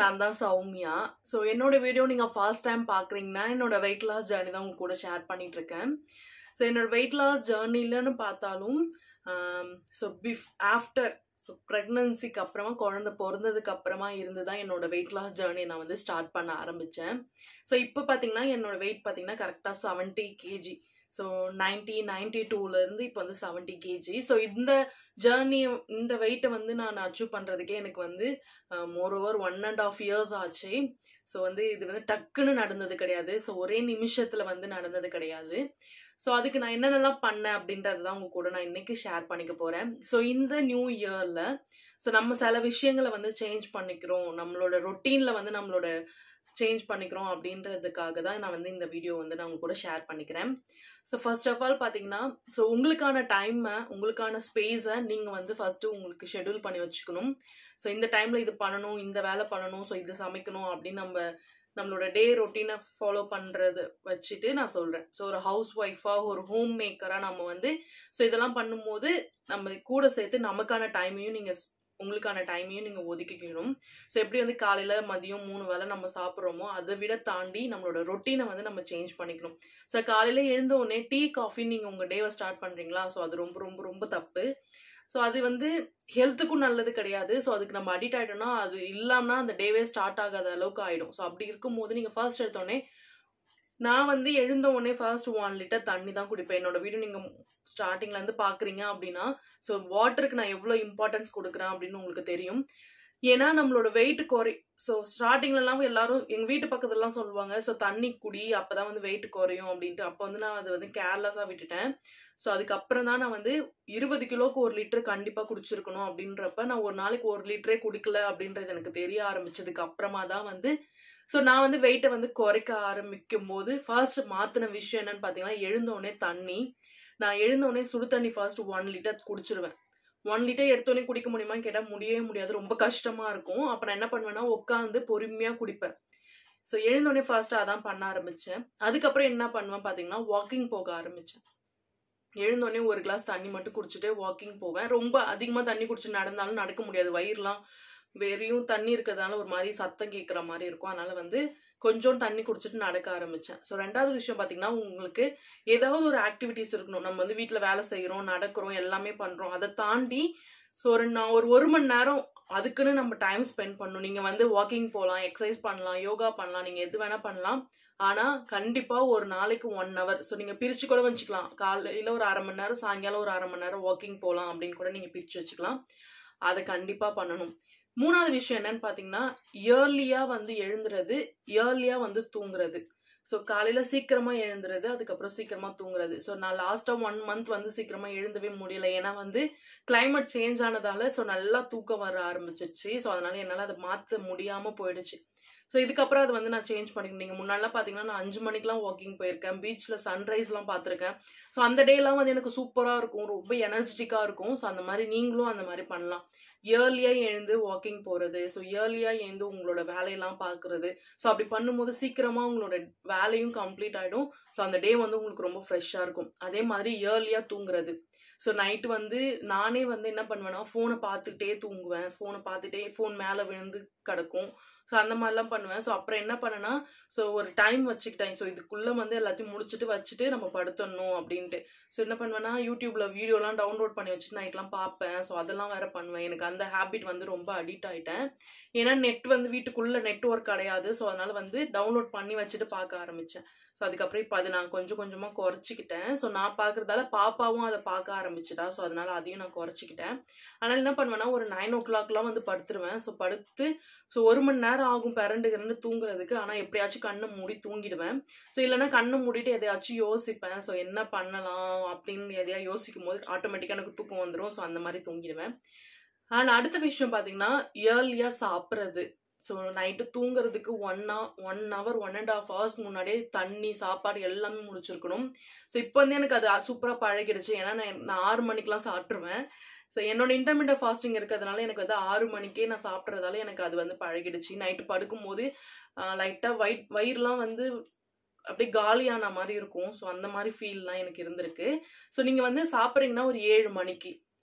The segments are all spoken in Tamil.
நான் தான் சௌமியா ஸோ என்னோட வீடியோ நீங்கள் ஃபர்ஸ்ட் டைம் பார்க்குறீங்கன்னா என்னோட வெயிட் லாஸ் ஜேர்னி தான் உங்க கூட ஷேர் பண்ணிட்டு இருக்கேன் ஸோ என்னோட வெயிட் லாஸ் ஜேர்னிலன்னு பார்த்தாலும் ஸோ பிஃப் ஆஃப்டர் ஸோ ப்ரெக்னன்சிக்கு அப்புறமா குழந்தை பிறந்ததுக்கு அப்புறமா இருந்து தான் என்னோட வெயிட் லாஸ் ஜேர்னி நான் வந்து ஸ்டார்ட் பண்ண ஆரம்பித்தேன் ஸோ இப்போ பார்த்தீங்கன்னா என்னோட வெயிட் பார்த்தீங்கன்னா கரெக்டாக seventy KG so ninety ninety டூலேருந்து இப்போ வந்து செவன்ட்டி கேஜி ஸோ இந்த ஜேர்னி இந்த வெயிட்டை வந்து நான் அச்சீவ் பண்ணுறதுக்கே எனக்கு வந்து more over one and half years ஆச்சு ஸோ வந்து இது வந்து டக்குன்னு நடந்தது கிடையாது ஸோ ஒரே நிமிஷத்தில் வந்து நடந்தது கிடையாது ஸோ அதுக்கு நான் என்னென்னலாம் பண்ணேன் அப்படின்றது தான் உங்க கூட நான் இன்னைக்கு ஷேர் பண்ணிக்க போகிறேன் ஸோ இந்த நியூ இயரில் ஸோ நம்ம சில விஷயங்களை வந்து சேஞ்ச் பண்ணிக்கிறோம் நம்மளோட ரொட்டீனில் வந்து நம்மளோட சேஞ்ச் பண்ணிக்கிறோம் அப்படின்றதுக்காக தான் நான் வந்து இந்த வீடியோ வந்து நான் உங்க கூட ஷேர் பண்ணிக்கிறேன் ஸோ ஃபர்ஸ்ட் ஆஃப் ஆல் பார்த்தீங்கன்னா ஸோ உங்களுக்கான டைமை உங்களுக்கான ஸ்பேஸை நீங்கள் வந்து ஃபர்ஸ்ட்டு உங்களுக்கு ஷெடியூல் பண்ணி வச்சுக்கணும் ஸோ இந்த டைமில் இது பண்ணணும் இந்த வேலை பண்ணணும் ஸோ இது சமைக்கணும் அப்படின்னு நம்ம நம்மளோட டே ரொட்டீனை ஃபாலோ பண்ணுறது வச்சுட்டு நான் சொல்கிறேன் ஸோ ஒரு ஹவுஸ் ஒய்ஃபாக ஒரு ஹோம் மேக்கராக நம்ம வந்து ஸோ இதெல்லாம் பண்ணும்போது நம்ம கூட சேர்த்து நமக்கான டைமையும் நீங்கள் உங்களுக்கான டைமையும் நீங்கள் ஒதுக்கிக்கணும் ஸோ எப்படி வந்து காலையில் மதியம் மூணு வேளை நம்ம சாப்பிட்றோமோ அதை விட தாண்டி நம்மளோட ரொட்டீனை வந்து நம்ம சேஞ்ச் பண்ணிக்கணும் ஸோ காலையில் எழுந்த உடனே டீ காஃபி நீங்கள் உங்கள் டேவை ஸ்டார்ட் பண்ணுறீங்களா ஸோ அது ரொம்ப ரொம்ப ரொம்ப தப்பு ஸோ அது வந்து ஹெல்த்துக்கும் நல்லது கிடையாது ஸோ அதுக்கு நம்ம அடிக்ட் ஆகிட்டோம்னா அது இல்லாமல் அந்த டேவே ஸ்டார்ட் ஆகாத அளவுக்கு ஆகிடும் ஸோ அப்படி இருக்கும்போது நீங்கள் ஃபர்ஸ்ட் எடுத்தோடனே நான் வந்து எழுந்த உடனே ஃபர்ஸ்ட் ஒன் லிட்டர் தண்ணி தான் குடிப்பேன் என்னோட வீடு நீங்கள் ஸ்டார்டிங்ல இருந்து பாக்குறீங்க அப்படின்னா ஸோ வாட்டருக்கு நான் எவ்வளோ இம்பார்ட்டன்ஸ் கொடுக்குறேன் அப்படின்னு உங்களுக்கு தெரியும் ஏன்னா நம்மளோட வெயிட் குறை ஸோ ஸ்டார்டிங்லலாம் எல்லாரும் எங்கள் வீட்டு பக்கத்துலலாம் சொல்லுவாங்க ஸோ தண்ணி குடி அப்போதான் வந்து வெயிட் குறையும் அப்படின்ட்டு அப்போ வந்து நான் அதை வந்து கேர்லெஸ்ஸாக விட்டுட்டேன் ஸோ அதுக்கப்புறம் தான் நான் வந்து இருபது கிலோக்கு ஒரு லிட்டர் கண்டிப்பாக குடிச்சிருக்கணும் அப்படின்றப்ப நான் ஒரு நாளைக்கு ஒரு லிட்டரே குடிக்கல அப்படின்றது எனக்கு தெரிய ஆரம்பிச்சதுக்கு அப்புறமா தான் வந்து ஸோ நான் வந்து வெயிட்டை வந்து குறைக்க ஆரம்பிக்கும் போது ஃபர்ஸ்ட் மாத்தின விஷயம் என்னன்னு பார்த்தீங்கன்னா எழுந்தோடனே தண்ணி நான் எழுந்தோடனே சுடு தண்ணி ஃபர்ஸ்ட் ஒன் லிட்டர் குடிச்சிருவேன் ஒன் லிட்டர் எடுத்தோடனே குடிக்க முடியுமான்னு கேட்டால் முடியவே முடியாது ரொம்ப கஷ்டமா இருக்கும் அப்போ நான் என்ன பண்ணுவேன்னா உட்காந்து பொறுமையாக குடிப்பேன் ஸோ எழுந்தோடனே ஃபர்ஸ்ட் அதான் பண்ண ஆரம்பிச்சேன் அதுக்கப்புறம் என்ன பண்ணுவேன் பார்த்தீங்கன்னா வாக்கிங் போக ஆரம்பிச்சேன் எழுந்தோடனே ஒரு கிளாஸ் தண்ணி மட்டும் குடிச்சிட்டு வாக்கிங் போவேன் ரொம்ப அதிகமாக தண்ணி குடிச்சு நடந்தாலும் நடக்க முடியாது வயிறுலாம் வெறியும் தண்ணி இருக்கிறதுனால ஒரு மாதிரி சத்தம் கேட்குற மாதிரி இருக்கும் அதனால வந்து கொஞ்சம் தண்ணி குடிச்சிட்டு நடக்க ஆரம்பிச்சேன் ஸோ ரெண்டாவது விஷயம் பார்த்தீங்கன்னா உங்களுக்கு ஏதாவது ஒரு ஆக்டிவிட்டிஸ் இருக்கணும் நம்ம வந்து வீட்டில் வேலை செய்கிறோம் நடக்கிறோம் எல்லாமே பண்ணுறோம் அதை தாண்டி ஸோ ஒரு நான் ஒரு ஒரு மணி நேரம் அதுக்குன்னு நம்ம டைம் ஸ்பெண்ட் பண்ணணும் நீங்கள் வந்து வாக்கிங் போகலாம் எக்ஸசைஸ் பண்ணலாம் யோகா பண்ணலாம் நீங்கள் எது வேணால் பண்ணலாம் ஆனால் கண்டிப்பாக ஒரு நாளைக்கு ஒன் ஹவர் ஸோ நீங்கள் பிரித்து கூட வச்சுக்கலாம் காலையில் ஒரு அரை மணி நேரம் சாயங்காலம் ஒரு அரை மணி நேரம் வாக்கிங் போகலாம் அப்படின்னு கூட நீங்கள் பிரித்து வச்சுக்கலாம் அதை கண்டிப்பாக பண்ணணும் மூணாவது விஷயம் என்னன்னு பார்த்தீங்கன்னா இயர்லியாக வந்து எழுந்துறது இயர்லியாக வந்து தூங்குறது ஸோ காலையில் சீக்கிரமாக எழுந்துறது அதுக்கப்புறம் சீக்கிரமாக தூங்குறது ஸோ நான் லாஸ்ட்டாக ஒன் மந்த் வந்து சீக்கிரமாக எழுந்தவே முடியல ஏன்னா வந்து கிளைமேட் சேஞ்ச் ஆனதால ஸோ நல்லா தூக்கம் வர ஆரம்பிச்சிருச்சு ஸோ அதனால என்னால் அதை மாற்ற முடியாமல் போயிடுச்சு ஸோ இதுக்கப்புறம் அது வந்து நான் சேஞ்ச் பண்ணிக்கணும் நீங்கள் முன்னாடிலாம் பார்த்தீங்கன்னா நான் அஞ்சு மணிக்கெலாம் வாக்கிங் போயிருக்கேன் பீச்சில் சன்ரைஸ்லாம் பார்த்துருக்கேன் ஸோ அந்த டேலாம் வந்து எனக்கு சூப்பராக இருக்கும் ரொம்ப எனர்ஜெட்டிக்காக இருக்கும் ஸோ அந்த மாதிரி நீங்களும் அந்த மாதிரி பண்ணலாம் இயர்லியாக எழுந்து வாக்கிங் போகிறது ஸோ இயர்லியாக எழுந்து உங்களோட வேலையெல்லாம் பார்க்குறது ஸோ அப்படி பண்ணும்போது சீக்கிரமாக உங்களோட வேலையும் கம்ப்ளீட் ஆகிடும் ஸோ அந்த டே வந்து உங்களுக்கு ரொம்ப ஃப்ரெஷ்ஷாக இருக்கும் அதே மாதிரி இயர்லியாக தூங்குறது ஸோ நைட்டு வந்து நானே வந்து என்ன பண்ணுவேன்னா ஃபோனை பார்த்துக்கிட்டே தூங்குவேன் ஃபோனை பார்த்துட்டே ஃபோன் மேலே விழுந்து கிடக்கும் ஸோ அந்த மாதிரிலாம் பண்ணுவேன் ஸோ அப்புறம் என்ன பண்ணேன்னா ஸோ ஒரு டைம் வச்சுக்கிட்டேன் ஸோ இதுக்குள்ளே வந்து எல்லாத்தையும் முடிச்சுட்டு வச்சுட்டு நம்ம படுத்தணும் அப்படின்ட்டு ஸோ என்ன பண்ணுவேன்னா யூடியூப்பில் வீடியோலாம் டவுன்லோட் பண்ணி வச்சுட்டு நைட்லாம் பார்ப்பேன் ஸோ அதெல்லாம் வேற பண்ணுவேன் எனக்கு அந்த ஹேபிட் வந்து ரொம்ப அடிக்ட் ஆகிட்டேன் ஏன்னா நெட் வந்து வீட்டுக்குள்ளே நெட்ஒர்க் கிடையாது ஸோ அதனால வந்து டவுன்லோட் பண்ணி வச்சுட்டு பார்க்க ஆரம்பித்தேன் ஸோ அதுக்கப்புறம் இப்போ அதை நான் கொஞ்சம் கொஞ்சமாக குறைச்சிக்கிட்டேன் ஸோ நான் பார்க்குறதால பாப்பாவும் அதை பார்க்க ஆரம்பிச்சிட்டா ஸோ அதனால அதையும் நான் குறைச்சிக்கிட்டேன் அதனால் என்ன பண்ணுவேன்னா ஒரு நைன் ஓ கிளாக்லாம் வந்து படுத்துருவேன் ஸோ படுத்து ஸோ ஒரு மணி நேரம் ஆகும் பிறண்டு கிரண்டு தூங்குறதுக்கு ஆனால் எப்படியாச்சும் கண்ணை மூடி தூங்கிடுவேன் ஸோ இல்லைன்னா கண்ணை மூடிட்டு எதையாச்சும் யோசிப்பேன் ஸோ என்ன பண்ணலாம் அப்படின்னு எதையா யோசிக்கும் போது ஆட்டோமேட்டிக்காக எனக்கு தூக்கம் வந்துடும் ஸோ அந்த மாதிரி தூங்கிடுவேன் ஆனால் அடுத்த விஷயம் பார்த்தீங்கன்னா இயர்லியாக சாப்பிட்றது ஸோ நைட்டு தூங்குறதுக்கு one one hour one and half hours முன்னாடியே தண்ணி சாப்பாடு எல்லாமே முடிச்சிருக்கணும் ஸோ இப்போ வந்து எனக்கு அது சூப்பராக பழகிடுச்சு ஏன்னா நான் நான் ஆறு மணிக்கெலாம் சாப்பிட்ருவேன் ஸோ என்னோட இன்டர்மீடியட் ஃபாஸ்டிங் இருக்கிறதுனால எனக்கு வந்து ஆறு மணிக்கே நான் சாப்பிட்றதால எனக்கு அது வந்து பழகிடுச்சு நைட்டு படுக்கும்போது லைட்டாக வயிட் வயிறுலாம் வந்து அப்படியே காலியான மாதிரி இருக்கும் ஸோ அந்த மாதிரி ஃபீல்லாம் எனக்கு இருந்திருக்கு ஸோ நீங்கள் வந்து சாப்பிட்றீங்கன்னா ஒரு ஏழு மணிக்கு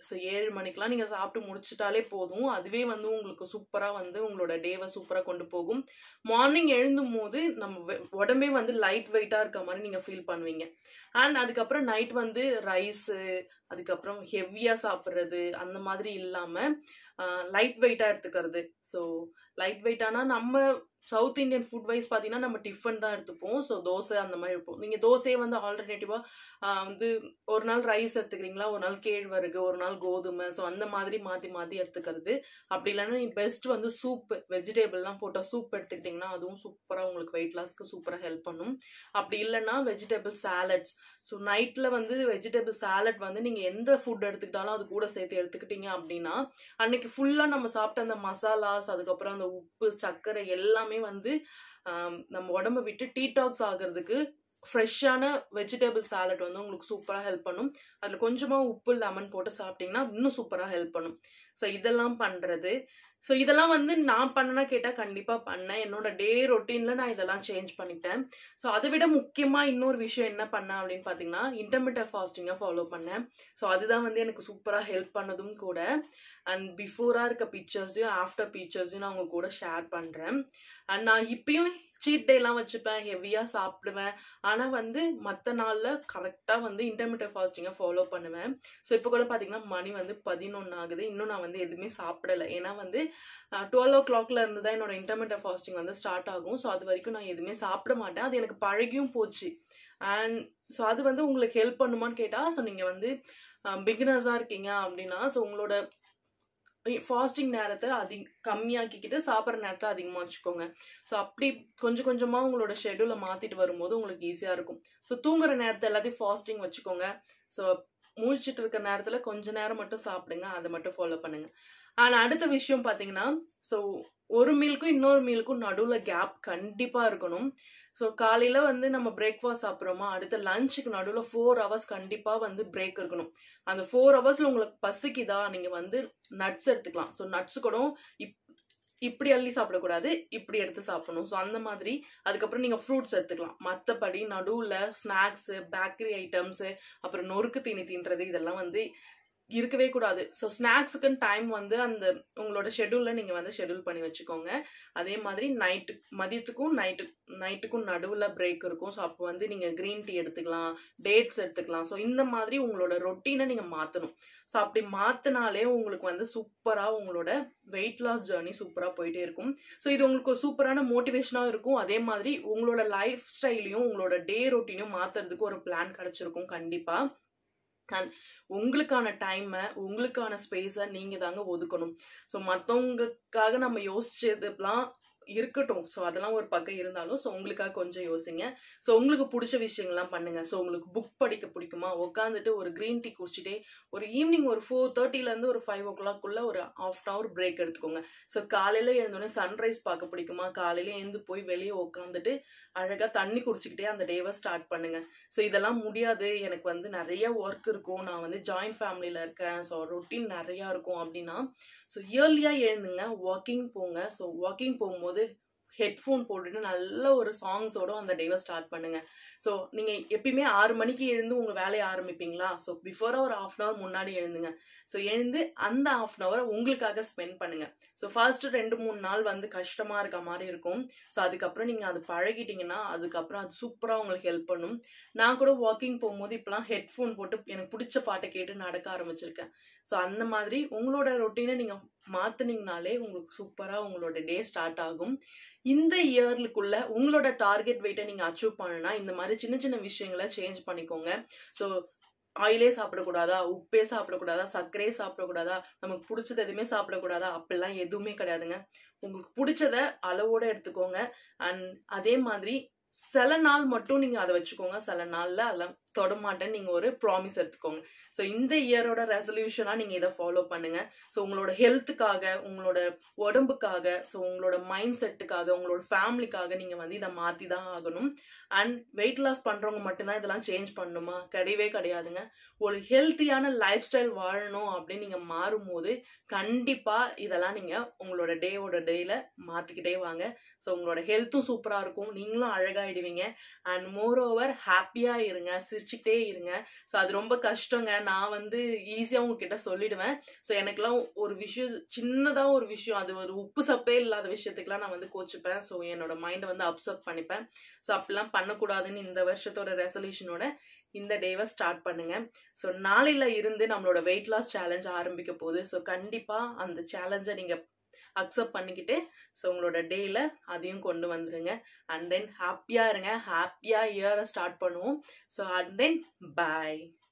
ஸோ ஏழு மணிக்கெலாம் நீங்கள் சாப்பிட்டு முடிச்சிட்டாலே போதும் அதுவே வந்து உங்களுக்கு சூப்பராக வந்து உங்களோட டேவை சூப்பராக கொண்டு போகும் மார்னிங் எழுந்தும் போது நம்ம வெ- உடம்பே வந்து லைட் வெயிட்டாக இருக்க மாதிரி நீங்கள் ஃபீல் பண்ணுவீங்க அண்ட் அதுக்கப்புறம் நைட் வந்து ரைஸு அதுக்கப்புறம் ஹெவியாக சாப்பிட்றது அந்த மாதிரி இல்லாமல் லைட் வெயிட்டாக எடுத்துக்கிறது ஸோ லைட் வெயிட்டானா நம்ம சவுத் இந்தியன் ஃபுட் வைஸ் பார்த்தீங்கன்னா நம்ம டிஃபன் தான் எடுத்துப்போம் ஸோ தோசை அந்த மாதிரி இருப்போம் நீங்கள் தோசையே வந்து ஆல்டர்னேட்டிவாக வந்து ஒரு நாள் ரைஸ் எடுத்துக்கிறீங்களா ஒரு நாள் கேழ்வரகு ஒரு நாள் கோதுமை ஸோ அந்த மாதிரி மாற்றி மாற்றி எடுத்துக்கிறது அப்படி இல்லைன்னா நீ பெஸ்ட் வந்து சூப் வெஜிடபிள்லாம் போட்ட சூப் எடுத்துக்கிட்டிங்கன்னா அதுவும் சூப்பராக உங்களுக்கு வெயிட் லாஸ்க்கு சூப்பராக ஹெல்ப் பண்ணும் அப்படி இல்லைன்னா வெஜிடபிள் சாலட்ஸ் ஸோ நைட்டில் வந்து வெஜிடபிள் சாலட் வந்து நீங்கள் எந்த ஃபுட் எடுத்துக்கிட்டாலும் அது கூட சேர்த்து எடுத்துக்கிட்டீங்க அப்படின்னா அன்னைக்கு ஃபுல்லாக நம்ம சாப்பிட்ட அந்த மசாலாஸ் அதுக்கப்புறம் அந்த உப்பு சர்க்கரை எல்லாமே வந்து ஆம், நம்ம உடம்ப விட்டு டீடாக்ஸ் ஆகிறதுக்கு ஃப்ரெஷ்ஷான வெஜிடபிள் சாலட் வந்து உங்களுக்கு சூப்பராக ஹெல்ப் பண்ணும் அதில் கொஞ்சமாக உப்பு லெமன் போட்டு சாப்பிட்டீங்கன்னா இன்னும் சூப்பராக ஹெல்ப் பண்ணும் ஸோ இதெல்லாம் பண்ணுறது ஸோ இதெல்லாம் வந்து நான் பண்ணனா கேட்டால் கண்டிப்பாக பண்ணேன் என்னோட டே ரொட்டீனில் நான் இதெல்லாம் சேஞ்ச் பண்ணிட்டேன் ஸோ அதை விட முக்கியமாக இன்னொரு விஷயம் என்ன பண்ணேன் அப்படின்னு பார்த்தீங்கன்னா இன்டர்மீடியட் ஃபாஸ்டிங்கை ஃபாலோ பண்ணேன் ஸோ அதுதான் வந்து எனக்கு சூப்பராக ஹெல்ப் பண்ணதும் கூட அண்ட் பிஃபோராக இருக்க பிக்சர்ஸையும் ஆஃப்டர் பிக்சர்ஸையும் நான் உங்க கூட ஷேர் பண்ணுறேன் அண்ட் நான் இப்பயும் சீட் டேலாம் வச்சுப்பேன் ஹெவியாக சாப்பிடுவேன் ஆனால் வந்து மற்ற நாளில் கரெக்டாக வந்து இன்டர்மீடியட் ஃபாஸ்டிங்கை ஃபாலோ பண்ணுவேன் ஸோ இப்போ கூட பார்த்தீங்கன்னா மணி வந்து பதினொன்று ஆகுது இன்னும் நான் வந்து எதுவுமே சாப்பிடலை ஏன்னா வந்து டுவெல் ஓ கிளாக்ல இருந்து தான் என்னோட இன்டர்மீடியட் ஃபாஸ்டிங் வந்து ஸ்டார்ட் ஆகும் ஸோ அது வரைக்கும் நான் எதுவுமே சாப்பிட மாட்டேன் அது எனக்கு பழகியும் போச்சு அண்ட் ஸோ அது வந்து உங்களுக்கு ஹெல்ப் பண்ணுமான்னு கேட்டால் ஸோ நீங்கள் வந்து பிகினர்ஸாக இருக்கீங்க அப்படின்னா ஸோ உங்களோட ஃபாஸ்டிங் நேரத்தை அதிக கம்மியாக்கிக்கிட்டு சாப்பிட்ற நேரத்தை அதிகமாக வச்சுக்கோங்க ஸோ அப்படி கொஞ்சம் கொஞ்சமாக உங்களோட ஷெடியூலை மாற்றிட்டு வரும்போது உங்களுக்கு ஈஸியாக இருக்கும் ஸோ தூங்குற நேரத்தை எல்லாத்தையும் ஃபாஸ்டிங் வச்சுக்கோங்க ஸோ முழிச்சிட்டு இருக்க நேரத்தில் கொஞ்ச நேரம் மட்டும் சாப்பிடுங்க அதை மட்டும் ஃபாலோ பண்ணுங்க ஆனால் அடுத்த விஷயம் பார்த்தீங்கன்னா ஸோ ஒரு மீலுக்கும் இன்னொரு மீலுக்கும் நடுவில் கேப் கண்டிப்பாக இருக்கணும் ஸோ காலையில் வந்து நம்ம பிரேக்ஃபாஸ்ட் சாப்பிட்றோமா அடுத்த லஞ்சுக்கு நடுவில் ஃபோர் ஹவர்ஸ் கண்டிப்பாக வந்து பிரேக் இருக்கணும் அந்த ஃபோர் ஹவர்ஸில் உங்களுக்கு பசிக்குதா நீங்கள் வந்து நட்ஸ் எடுத்துக்கலாம் ஸோ நட்ஸ் கூட இப் இப்படி அள்ளி சாப்பிடக்கூடாது இப்படி எடுத்து சாப்பிடணும் ஸோ அந்த மாதிரி அதுக்கப்புறம் நீங்கள் ஃப்ரூட்ஸ் எடுத்துக்கலாம் மற்றபடி நடுவில் ஸ்நாக்ஸு பேக்கரி ஐட்டம்ஸு அப்புறம் நொறுக்கு தீனி தீன்றது இதெல்லாம் வந்து இருக்கவே கூடாது ஸோ ஸ்நாக்ஸுக்குன்னு டைம் வந்து அந்த உங்களோட ஷெடியூலில் நீங்கள் வந்து ஷெடியூல் பண்ணி வச்சுக்கோங்க அதே மாதிரி நைட்டு மதியத்துக்கும் நைட்டு நைட்டுக்கும் நடுவில் பிரேக் இருக்கும் ஸோ அப்போ வந்து நீங்கள் க்ரீன் டீ எடுத்துக்கலாம் டேட்ஸ் எடுத்துக்கலாம் ஸோ இந்த மாதிரி உங்களோட ரொட்டீனை நீங்கள் மாற்றணும் ஸோ அப்படி மாற்றினாலே உங்களுக்கு வந்து சூப்பராக உங்களோட வெயிட் லாஸ் ஜேர்னி சூப்பராக போயிட்டே இருக்கும் ஸோ இது உங்களுக்கு ஒரு சூப்பரான மோட்டிவேஷனாக இருக்கும் அதே மாதிரி உங்களோட லைஃப் ஸ்டைலையும் உங்களோட டே ரொட்டீனையும் மாற்றுறதுக்கு ஒரு பிளான் கிடச்சிருக்கும் கண்டிப்பாக அண்ட் உங்களுக்கான டைமை உங்களுக்கான ஸ்பேஸை நீங்கள் தாங்க ஒதுக்கணும் ஸோ மற்றவங்களுக்காக நம்ம யோசிச்சதுலாம் இருக்கட்டும் ஸோ அதெல்லாம் ஒரு பக்கம் இருந்தாலும் ஸோ உங்களுக்காக கொஞ்சம் யோசிங்க ஸோ உங்களுக்கு பிடிச்ச விஷயங்கள்லாம் பண்ணுங்க ஸோ உங்களுக்கு புக் படிக்க பிடிக்குமா உட்காந்துட்டு ஒரு க்ரீன் டீ குடிச்சிட்டே ஒரு ஈவினிங் ஒரு ஃபோர் தேர்ட்டிலேருந்து ஒரு ஃபைவ் ஓ கிளாக்குள்ள ஒரு ஆஃப் அன் ஹவர் பிரேக் எடுத்துக்கோங்க ஸோ காலையில் எழுந்தோடனே சன்ரைஸ் பார்க்க பிடிக்குமா காலையில் எழுந்து போய் வெளியே உட்காந்துட்டு அழகாக தண்ணி குடிச்சிக்கிட்டே அந்த டேவை ஸ்டார்ட் பண்ணுங்க ஸோ இதெல்லாம் முடியாது எனக்கு வந்து நிறைய ஒர்க் இருக்கும் நான் வந்து ஜாயிண்ட் ஃபேமிலியில் இருக்கேன் ஸோ ரொட்டீன் நிறையா இருக்கும் அப்படின்னா ஸோ இயர்லியாக எழுந்துங்க வாக்கிங் போங்க ஸோ வாக்கிங் போகும்போது ஹெட்ஃபோன் போட்டுட்டு நல்ல ஒரு சாங்ஸோட அந்த டேவை ஸ்டார்ட் பண்ணுங்க ஸோ நீங்கள் எப்பயுமே ஆறு மணிக்கு எழுந்து உங்கள் வேலையை ஆரம்பிப்பீங்களா ஸோ பிஃபோராக ஒரு ஆஃப் அன் ஹவர் முன்னாடி எழுந்துங்க ஸோ எழுந்து அந்த ஆஃப் அன் ஹவரை உங்களுக்காக ஸ்பெண்ட் பண்ணுங்க ஸோ ஃபர்ஸ்ட் ரெண்டு மூணு நாள் வந்து கஷ்டமாக இருக்க மாதிரி இருக்கும் ஸோ அதுக்கப்புறம் நீங்கள் அது பழகிட்டீங்கன்னா அதுக்கப்புறம் அது சூப்பராக உங்களுக்கு ஹெல்ப் பண்ணும் நான் கூட வாக்கிங் போகும்போது இப்போலாம் ஹெட்ஃபோன் போட்டு எனக்கு பிடிச்ச பாட்டை கேட்டு நடக்க ஆரம்பிச்சிருக்கேன் ஸோ அந்த மாதிரி உங்களோட ரொட்டீனை நீங்கள் மாற்றினீங்கனாலே உங்களுக்கு சூப்பராக உங்களோட டே ஸ்டார்ட் ஆகும் இந்த இயர்லுக்குள்ள உங்களோட டார்கெட் வெயிட்டை நீங்கள் அச்சீவ் பண்ணனா இந்த மாதிரி சின்ன சின்ன விஷயங்களை சேஞ்ச் பண்ணிக்கோங்க ஸோ ஆயிலே சாப்பிடக்கூடாதா உப்பே சாப்பிடக்கூடாதா சர்க்கரையே சாப்பிடக்கூடாதா நமக்கு பிடிச்சது எதுவுமே சாப்பிடக்கூடாதா அப்படிலாம் எதுவுமே கிடையாதுங்க உங்களுக்கு பிடிச்சத அளவோட எடுத்துக்கோங்க அண்ட் அதே மாதிரி சில நாள் மட்டும் நீங்க அதை வச்சுக்கோங்க சில நாள்ல அதெல்லாம் தொடமாட்டேன்னு நீங்க ஒரு ப்ராமிஸ் எடுத்துக்கோங்க ஸோ இந்த இயரோட ரெசல்யூஷனா நீங்க இதை ஃபாலோ பண்ணுங்க ஸோ உங்களோட ஹெல்த்துக்காக உங்களோட உடம்புக்காக ஸோ உங்களோட மைண்ட் செட்டுக்காக உங்களோட ஃபேமிலிக்காக நீங்க வந்து இதை மாத்தி தான் ஆகணும் அண்ட் வெயிட் லாஸ் பண்றவங்க மட்டும்தான் இதெல்லாம் சேஞ்ச் பண்ணணுமா கிடையவே கிடையாதுங்க ஒரு ஹெல்த்தியான லைஃப் ஸ்டைல் வாழணும் அப்படின்னு நீங்க மாறும்போது கண்டிப்பா இதெல்லாம் நீங்க உங்களோட டேவோட டேல மாத்திக்கிட்டே வாங்க ஸோ உங்களோட ஹெல்த்தும் சூப்பரா இருக்கும் நீங்களும் அழகாயிடுவீங்க அண்ட் மோர் ஓவர் ஹாப்பியா இருங்க சிரிச்சுக்கிட்டே இருங்க ஸோ அது ரொம்ப கஷ்டங்க நான் வந்து ஈஸியாக உங்ககிட்ட சொல்லிடுவேன் ஸோ எனக்குலாம் ஒரு விஷயம் சின்னதாக ஒரு விஷயம் அது ஒரு உப்பு சப்பே இல்லாத விஷயத்துக்குலாம் நான் வந்து கோச்சுப்பேன் ஸோ என்னோட மைண்டை வந்து அப்சர்வ் பண்ணிப்பேன் ஸோ அப்படிலாம் பண்ணக்கூடாதுன்னு இந்த வருஷத்தோட ரெசல்யூஷனோட இந்த டேவை ஸ்டார்ட் பண்ணுங்க ஸோ நாளையில இருந்து நம்மளோட வெயிட் லாஸ் சேலஞ்ச் ஆரம்பிக்க போகுது ஸோ கண்டிப்பாக அந்த சேலஞ்சை நீங்கள் அக்செப்ட் பண்ணிக்கிட்டு ஸோ உங்களோட டேயில் அதையும் கொண்டு வந்துருங்க அண்ட் தென் ஹாப்பியாக இருங்க ஹாப்பியாக இயரை ஸ்டார்ட் பண்ணுவோம் ஸோ அண்ட் தென் பாய்